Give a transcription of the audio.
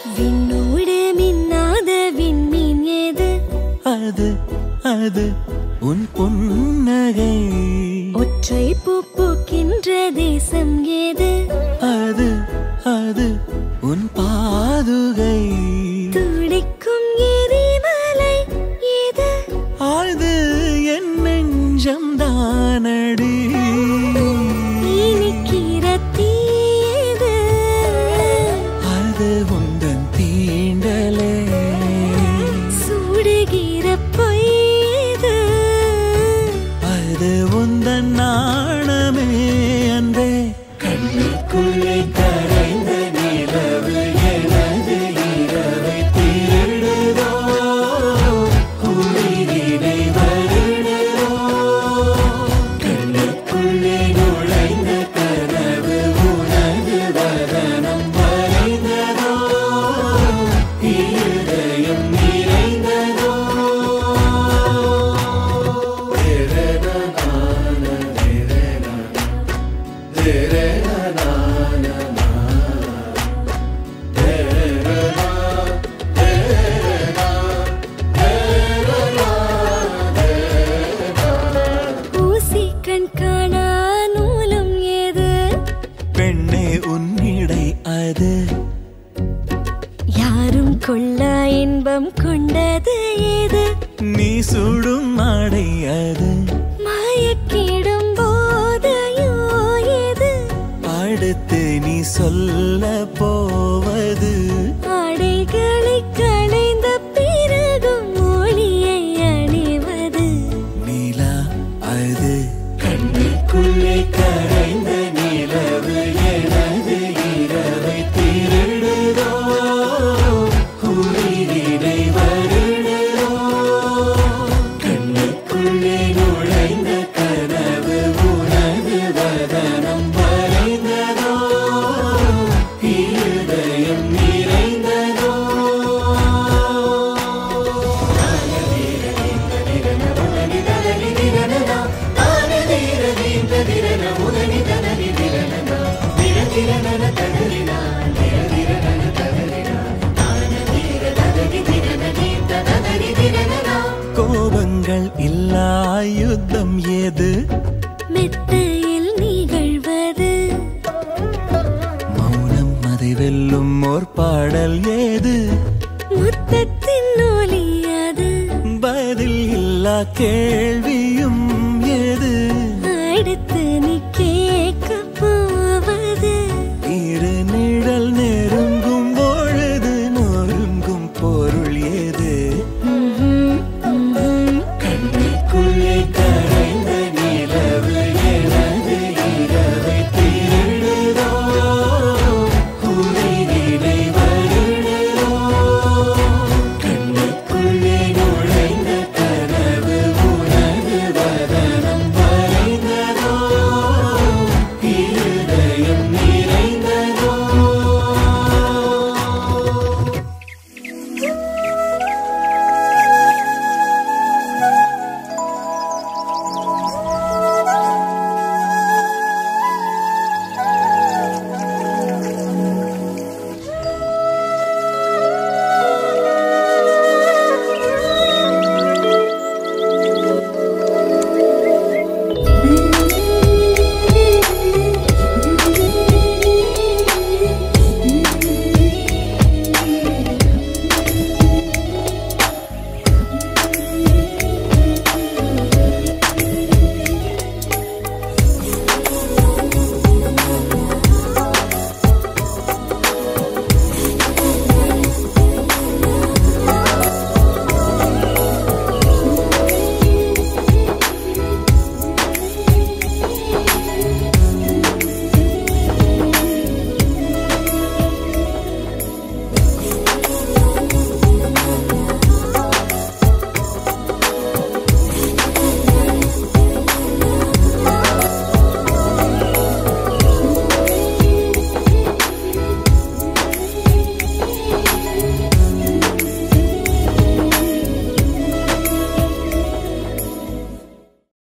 விண்ணோடு மின்னாத விண்மீன் ஏது அது அது உன் புன்னகை ஒற்றை பூ பூக்கின்ற தேசம் ஏது அது அது உன் பாதுகை துடிக்கும் எரிமலை ஏது அது என் நெஞ்சம் தானடி இனிக்கிற தீயது அது உந்தன் தீண்டலே சுடுகிற பொய்யது அது உந்தன் நாணமே அன்பே கண்ணுக்குள்ளே கரைந்த நிலவு எனது இரவை திருடுதோ உயிரினை வருடுதோ கண்ணுக்குள்ளே நுழைந்த கனவு உனது வதனம் வரைந்ததோ இருதயம் நிறைந்ததோ ஊசி கண் காணா நூலும் ஏது பெண்ணே உன்னிடை அது யாரும் கொள்ளா இன்பம் கொண்டது ஏது நீ சுடும் ஆடை அது மயக்கிடும் போதையோ ஏது அடுத்து நீ சொல்ல போவது ஆடைகளை களைந்த பிறகும் ஒளியை அணிவது நிலா அது கண்ணுக்குள்ளே கரைந்த நிலவு எனது இரவை திருடுதோ உயிரினை வருடுதோ கண்ணுக்குள்ளே நுழைந்த கனவு உனது வதனம் வரைந்ததோ இருதயம் நிறைந்ததோ கோபங்கள் இல்லா யுத்தம் ஏது மெத்தையில் நிகழ்வது மௌனம் அதை வெல்லும் ஓர் பாடல் ஏது முத்தத்தின் ஒலி அது பதில் இல்லா கேள்வியும் ஏது அடுத்து நீ கேட்க போவது இரு நிழல்